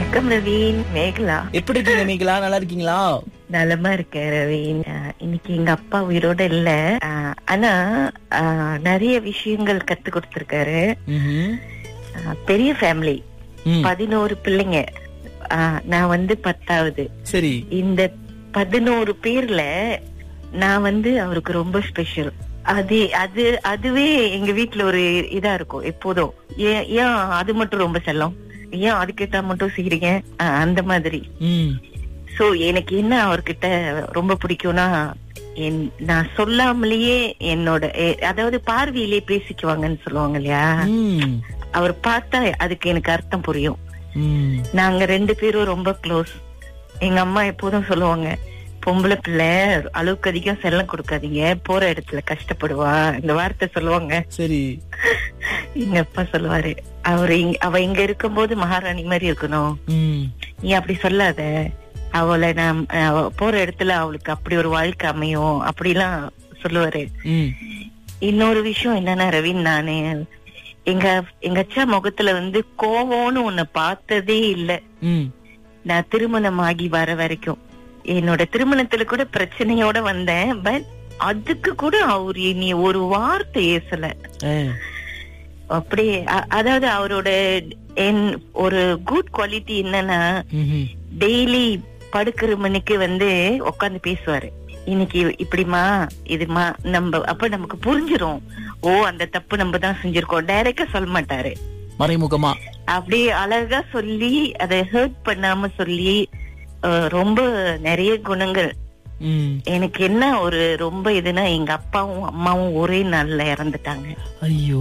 வணக்கம் ரவீன் மேகலா எப்படி இருக்கீங்க மேகலா நல்லா இருக்கீங்களா நலமா இருக்கேன் ரவீன் அஹ், இன்னைக்கு எங்க அப்பா உயிரோட இல்ல அஹ், ஆனா அஹ், நிறைய விஷயங்கள் கத்து கொடுத்திருக்காரு ம்ஹும். அஹ், பெரிய ஃபேமிலி ம், பதினோரு பிள்ளைங்க அஹ், நான் வந்து பத்தாவது சரி இந்த பதினோரு பேர்ல நான் வந்து அவருக்கு ரொம்ப ஸ்பெஷல் அது அது அதுவே எங்க வீட்ல ஒரு இதா இருக்கும் எப்போதும் ஏன் ஏன் அது மட்டும் ரொம்ப செல்லம் ஏன் அதுக்கேத்தா மட்டும் செய்றீங்க அஹ், அந்த மாதிரி ம் சோ எனக்கு என்ன அவர்கிட்ட ரொம்ப பிடிக்கும்னா என் நான் சொல்லாமலேயே என்னோட எ- அதாவது பார்வையிலே பேசிக்குவாங்கன்னு சொல்லுவாங்க இல்லையா ம், அவர் பார்த்தா அதுக்கு எனக்கு அர்த்தம் புரியும் ம். நாங்க ரெண்டு பேரும் ரொம்ப க்ளோஸ் எங்க அம்மா எப்போதும் சொல்லுவாங்க பொம்பளை பிள்ளை அளவுக்கு அதிகம் செல்லம் கொடுக்காதீங்க போற இடத்துல கஷ்டப்படுவா இந்த வார்த்தை சொல்லுவாங்க சரி எங்க அப்பா சொல்லுவாரு அவர் இங்க அவ இங்க இருக்கும்போது மகாராணி மாதிரி இருக்கணும் ம், நீ அப்படி சொல்லாத அவளை நான் அவ போற இடத்துல அவளுக்கு அப்படி ஒரு வாழ்க்கை அமையும் அப்படிலாம் சொல்லுவாரு ம். இன்னொரு விஷயம் என்னன்னா ரவீன் நானு எங்க எங்க அச்சா முகத்துல வந்து கோவம்னு உன்னை பார்த்ததே இல்ல ம். நான் திருமணம் ஆகி வர வரைக்கும் என்னோட திருமணத்துல கூட பிரச்சனையோட வந்தேன் பட் அதுக்கு கூட அவர் நீ ஒரு வார்த்தை ஏசல ஆ, அப்படியே அ- அதாவது அவரோட என் ஒரு குட் குவாலிட்டி என்னன்னா ம்ஹும். டெய்லி படுக்கிற மணிக்கு வந்து உட்காந்து பேசுவாரு இன்னைக்கு இப்படிமா இதுமா நம்ம அப்ப நமக்கு புரிஞ்சிரும் ஓ அந்த தப்பு நம்ம தான் செஞ்சிருக்கோம் டைரக்டா சொல்ல மாட்டாரு மறைமுகமா அப்படியே அழகா சொல்லி அதை ஹர்ட் பண்ணாம சொல்லி அஹ், ரொம்ப நிறைய குணங்கள் ம். எனக்கு என்ன ஒரு ரொம்ப இதுனா எங்க அப்பாவும் அம்மாவும் ஒரே நாள்ல இறந்துட்டாங்க ஐயோ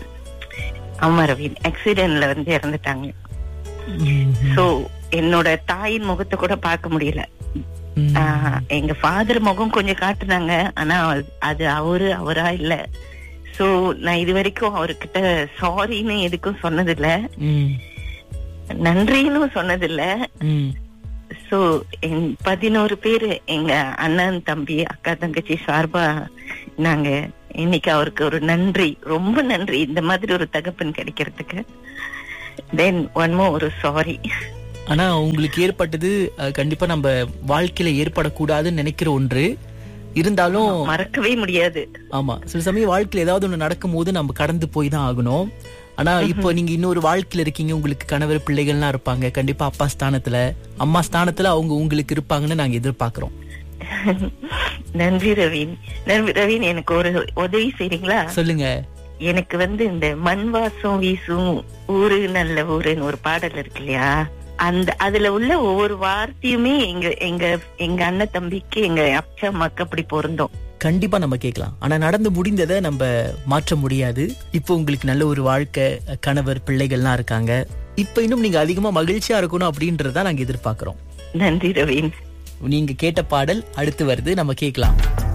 அம்மா ரவீன் ஆக்சிடென்ட்ல வந்து இறந்துட்டாங்க ம்ஹும். சோ என்னோட தாயின் முகத்தை கூட பார்க்க முடியல ம். ஆஹ், எங்க ஃபாதர் முகம் கொஞ்சம் காட்டுனாங்க ஆனா அது- அது அவரு அவரா இல்ல சோ நான் இது வரைக்கும் அவர்கிட்ட சாரின்னு எதுக்கும் சொன்னதில்ல ம். நன்றின்னு சொன்னதில்ல ம். சோ என் பதினோரு பேரு எங்க அண்ணன் தம்பி அக்கா தங்கச்சி சார்பா நாங்க இன்னைக்கு அவருக்கு ஒரு நன்றி ரொம்ப நன்றி இந்த மாதிரி ஒரு தகப்பன் கிடைக்கிறதுக்கு தென் ஒன் மோ ஒரு சாரி ஆனா உங்களுக்கு ஏற்பட்டது அஹ், கண்டிப்பா நம்ம வாழ்க்கையில ஏற்படக்கூடாதுன்னு நினைக்கிற ஒன்று இருந்தாலும் மறக்கவே முடியாது ஆமா சில சமயம் வாழ்க்கையில ஏதாவது ஒண்ணு நடக்கும் போது நம்ம கடந்து போய் தான் ஆகணும் ஆனா இப்போ நீங்க இன்னொரு வாழ்க்கையில இருக்கீங்க உங்களுக்கு கணவர் பிள்ளைகள்லாம் இருப்பாங்க கண்டிப்பா அப்பா ஸ்தானத்துல அம்மா ஸ்தானத்துல அவங்க உங்களுக்கு இருப்பாங்கன்னு நாங்க எதிர்பார்க்கிறோம் நன்றி ரவீன் நன்றி ரவீன் எனக்கு ஒரு உதவி செய்றீங்களா சொல்லுங்க எனக்கு வந்து இந்த மண் வாசம் வீசும் ஊரு நல்ல ஊருன்னு ஒரு பாடல் இருக்கு இல்லையா அந்த அதுல உள்ள ஒவ்வொரு வார்த்தையுமே எங்க எங்க எங்க அண்ணன் தம்பிக்கு எங்க அப்பா அம்மாக்கு அப்படி பொருந்தோம் கண்டிப்பா நம்ம கேட்கலாம் ஆனா நடந்து முடிந்ததை நம்ம மாற்ற முடியாது இப்போ உங்களுக்கு நல்ல ஒரு வாழ்க்கை கணவர் பிள்ளைகள்லாம் இருக்காங்க இப்போ இன்னும் நீங்க அதிகமா மகிழ்ச்சியா இருக்கணும் அப்படின்றத நாங்க எதிர்பார்க்கிறோம் நன்றி ரவீன் நீங்க கேட்ட பாடல் அடுத்து வருது நம்ம கேட்கலாம்